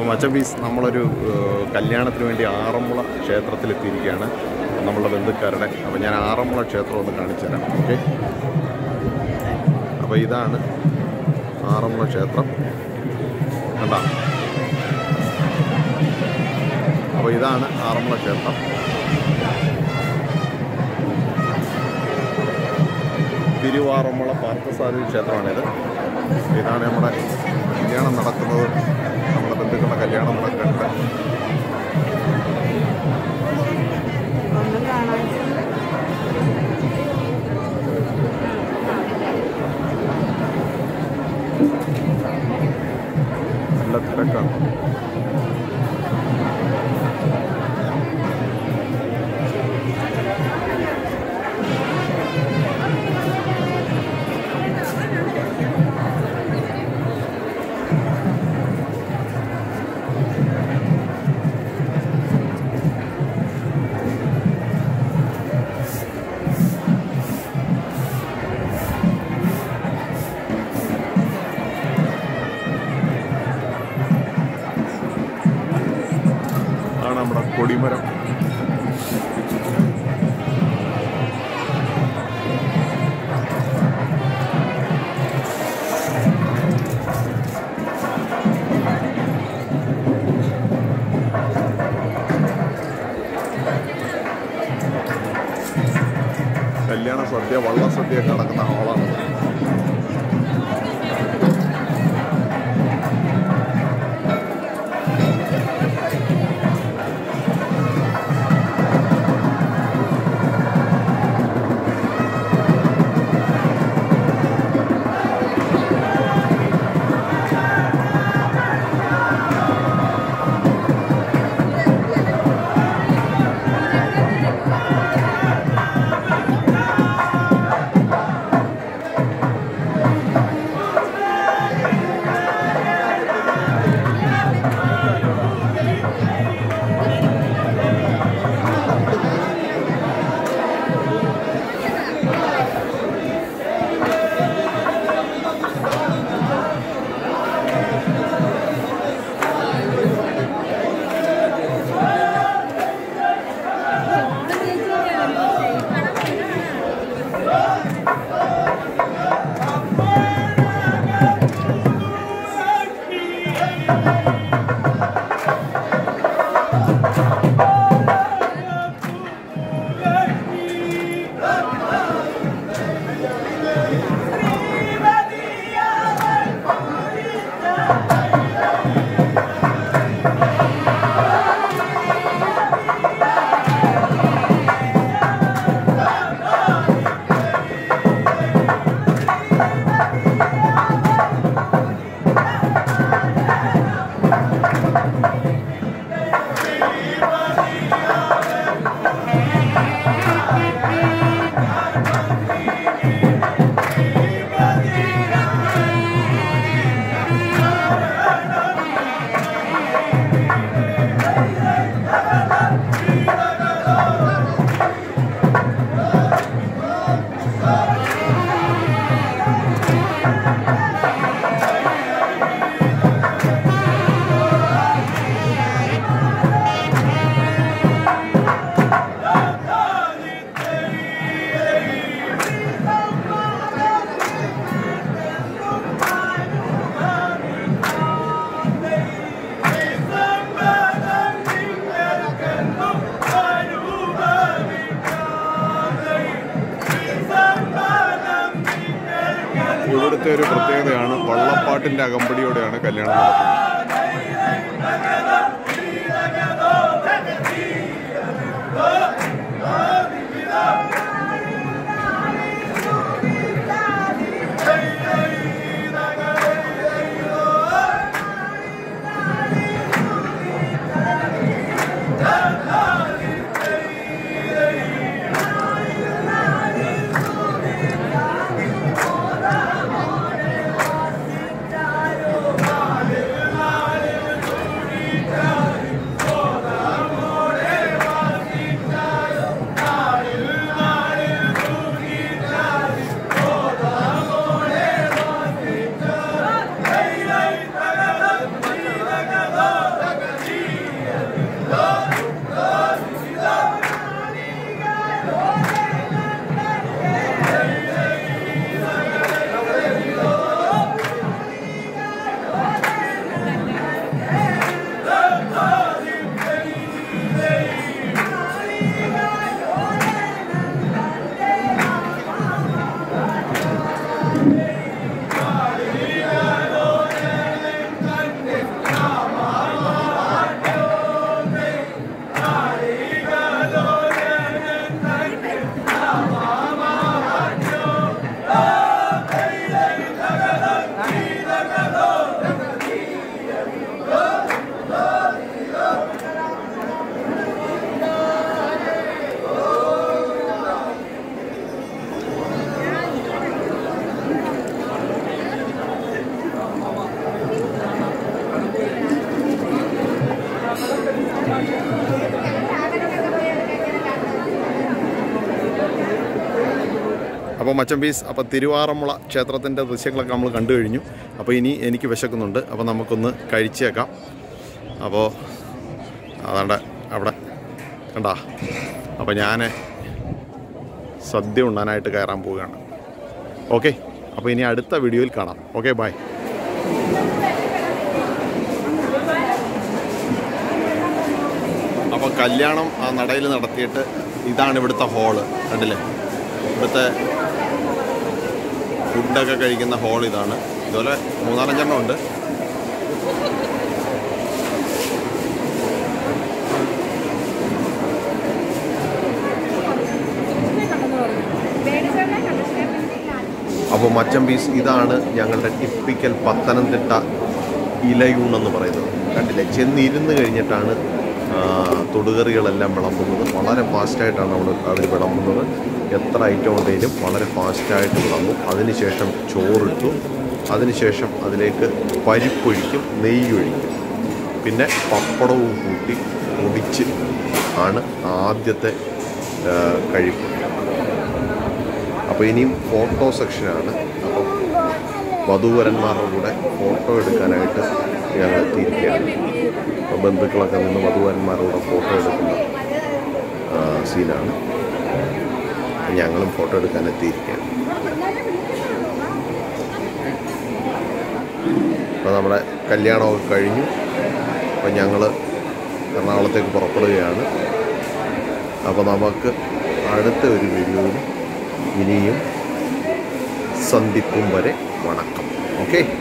അപ്പോൾ മച്ചമ്പീസ് നമ്മളൊരു ഏഹ്, കല്യാണത്തിന് വേണ്ടി ആറന്മുള ക്ഷേത്രത്തിലെത്തിയിരിക്കുകയാണ് നമ്മളുടെ ബന്ധുക്കാരുടെ അപ്പോൾ ഞാൻ ആറന്മുള ക്ഷേത്രം ഒന്ന് കാണിച്ചു തരാം ഓക്കെ അപ്പോൾ ഇതാണ് ആറന്മുള ക്ഷേത്രം കണ്ടാ അപ്പോൾ ഇതാണ് ആറന്മുള ക്ഷേത്രം തിരുവാറന്മുള പാർത്ഥസാരഥി ക്ഷേത്രമാണിത് ഇതാണ് നമ്മുടെ കല്യാണം നടക്കുന്നത് നമ്മുടെ ബന്ധുക്കളുടെ കല്യാണം നടക്കുന്നത് ഒന്നും കാണാൻ നല്ല തിരക്കാണ് ആണ് നമ്മുടെ കൊടിമരം കല്യാണ സദ്യ വള്ള സദ്യ ഒക്കെ നടക്കുന്ന ഹാളാണ് ഇവിടുത്തെ ഒരു പ്രത്യേകതയാണ് വള്ളപ്പാട്ടിൻ്റെ അകമ്പടിയോടെയാണ് കല്യാണം നടക്കുന്നത് അപ്പോൾ മച്ചമ്പീസ് അപ്പോൾ തിരുവാറന്മുള ക്ഷേത്രത്തിൻ്റെ ദൃശ്യങ്ങളൊക്കെ നമ്മൾ കണ്ടു കഴിഞ്ഞു അപ്പോൾ ഇനി എനിക്ക് വിശക്കുന്നുണ്ട് അപ്പോൾ നമുക്കൊന്ന് കഴിച്ചേക്കാം അപ്പോൾ അതാണ്ട് അവിടെ കണ്ടാ അപ്പോൾ ഞാൻ സദ്യ ഉണ്ണാനായിട്ട് കയറാൻ പോവുകയാണ് ഓക്കെ അപ്പോൾ ഇനി അടുത്ത വീഡിയോയിൽ കാണാം ഓക്കെ ബൈ അപ്പോൾ കല്യാണം ആ നടയിൽ നടത്തിയിട്ട് ഇതാണ് ഇവിടുത്തെ ഹോള് കണ്ടില്ലേ ഇവിടുത്തെ ഫുഡൊക്കെ കഴിക്കുന്ന ഹോൾ ഇതാണ് ഇതുപോലെ മൂന്നാലഞ്ചെണ്ണം ഉണ്ട് അപ്പോൾ മച്ചം പീസ് ഇതാണ് ഞങ്ങളുടെ ടിപ്പിക്കൽ പത്തനംതിട്ട ഇലയൂണെന്ന് പറയുന്നത് കണ്ടില്ലേ ചെന്നിരുന്ന് കഴിഞ്ഞിട്ടാണ് ആ, തൊടുകറികളെല്ലാം വിളമ്പുന്നത് വളരെ ഫാസ്റ്റായിട്ടാണ് അവിടെ അവർ വിളമ്പുന്നത് എത്ര ഐറ്റം ഉണ്ടെങ്കിലും വളരെ ഫാസ്റ്റായിട്ട് വിളമ്പും അതിനുശേഷം ചോറിട്ടു അതിനുശേഷം അതിലേക്ക് പരിപ്പൊഴിക്കും നെയ്യൊഴിക്കും പിന്നെ പപ്പടവും കൂട്ടി പൊടിച്ച് ആണ് ആദ്യത്തെ ആ, കഴിപ്പ് അപ്പോൾ ഇനിയും ഫോട്ടോ സെക്ഷനാണ് അപ്പം വധൂവരന്മാരുടെ കൂടെ ഫോട്ടോ എടുക്കാനായിട്ട് ഞങ്ങൾ എത്തിയിരിക്കുകയാണ് അപ്പോൾ ബന്ധുക്കളൊക്കെ നിന്ന് വധൂവരന്മാരുടെ കൂടെ ഫോട്ടോ എടുക്കുന്ന ആ, സീനാണ് ഞങ്ങളും ഫോട്ടോ എടുക്കാൻ എത്തിയിരിക്കുകയാണ് അപ്പോൾ നമ്മുടെ കല്യാണമൊക്കെ കഴിഞ്ഞു അപ്പോൾ ഞങ്ങൾ എറണാകുളത്തേക്ക് പുറപ്പെടുകയാണ് അപ്പോൾ നമുക്ക് അടുത്ത ഒരു വീഡിയോയിൽ ഇനിയും സന്ധിപ്പും വരെ വണക്കം ഓക്കെ